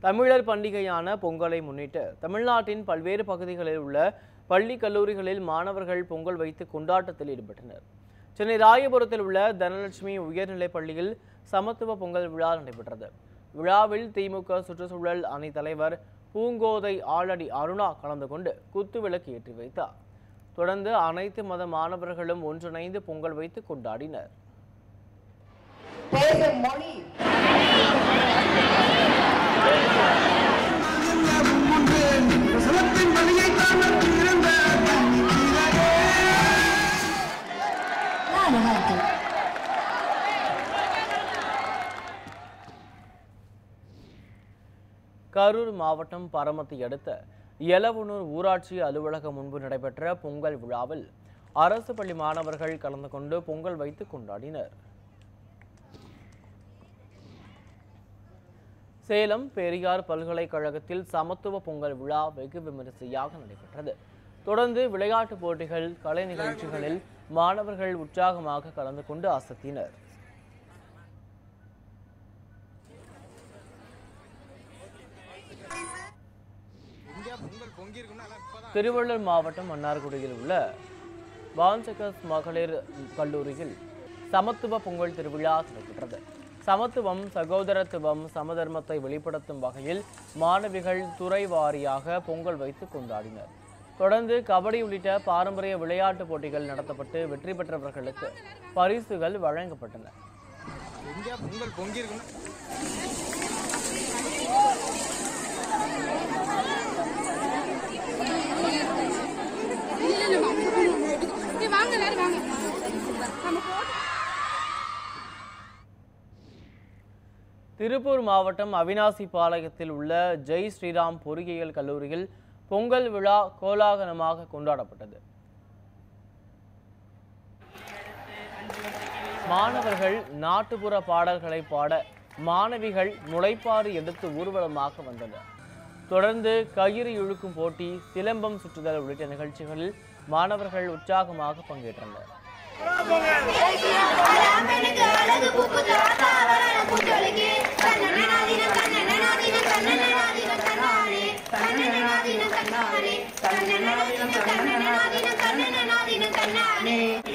தமிழர் பண்டிகையான பொங்கலை முன்னிட்டு தமிழ்நாட்டின் பல்வேறு பகுதிகளில் உள்ள பள்ளி கல்லூரிகளில் மாணவர்கள் பொங்கல் வைத்து கொண்டாட்டத்தில் ஈடுபட்டனர் சென்னை ராயபுரத்தில் உள்ள தனலட்சுமி உயர்நிலைப் பள்ளியில் சமத்துவ பொங்கல் விழா நடைபெற்றது விழாவில் திமுக சுற்றுச்சூழல் அணி தலைவர் பூங்கோதை ஆளடி அருணா கலந்து கொண்டு குத்துவிளக்கு ஏற்றி வைத்தார் தொடர்ந்து அனைத்து மத மாணவர்களும் ஒன்றிணைந்து பொங்கல் வைத்து கொண்டாடினர் பேசும் மொழி அழகா இருக்கு கரூர் மாவட்டம் பரமத்தை அடுத்த எலவனூர் ஊராட்சி அலுவலகம் முன்பு நடைபெற்ற பொங்கல் விழாவில் அரசு பள்ளி மாணவர்கள் கலந்து கொண்டு பொங்கல் வைத்து கொண்டாடினர் சேலம் பெரியார் பல்கலைக்கழகத்தில் சமத்துவ பொங்கல் விழா வெகு விமரிசையாக நடைபெற்றது தொடர்ந்து விளையாட்டுப் போட்டிகள் கலை நிகழ்ச்சிகளில் மாணவர்கள் உற்சாகமாக கலந்து கொண்டு அசத்தினர் திருவள்ளூர் மாவட்டம் மன்னார்குடியில் உள்ள பான்சகஸ் மகளிர் கல்லூரியில் சமத்துவ பொங்கல் திருவிழா நடைபெற்றது சமத்துவம் சகோதரத்துவம் சமதர்மத்தை வெளிப்படுத்தும் வகையில் மாணவிகள் துறை வாரியாக பொங்கல் வைத்து கொண்டாடினர் தொடர்ந்து கபடி உள்ளிட்ட பாரம்பரிய விளையாட்டுப் போட்டிகள் நடத்தப்பட்டு வெற்றி பெற்றவர்களுக்கு பரிசுகள் வழங்கப்பட்டன எங்கேயா பொங்கல் பொங்கி இருக்குன்னா வாங்க எல்லாரும் வாங்க நம்ம போட்டு திருப்பூர் மாவட்டம் அவினாசி பாளையத்தில் உள்ள ஜெய் ஸ்ரீராம் பொறியியல் கல்லூரியில் பொங்கல் விழா கோலாகலமாக கொண்டாடப்பட்டது மாணவர்கள் நாட்டுப்புற பாடல்களை பாட மாணவிகள் முளைப்பாறு எடுத்து ஊர்வலமாக வந்தனர் தொடர்ந்து கயிறு இழுக்கும் போட்டி சிலம்பம் சுற்றுதல் உள்ளிட்ட நிகழ்ச்சிகளில் மாணவர்கள் உற்சாகமாக பங்கேற்றனர் ராமனுக்கு அழகு பூக்குது வாதாவரண பூஞ்சொலிக்கு கண்ணனாதினம் கண்ணனாதினம் கண்ணனாதினம் கண்ணானே கண்ணனாதினம் கண்ணானே கண்ணனாதினம் கண்ணனாதினம் கண்ணனாதினம் கண்ணானே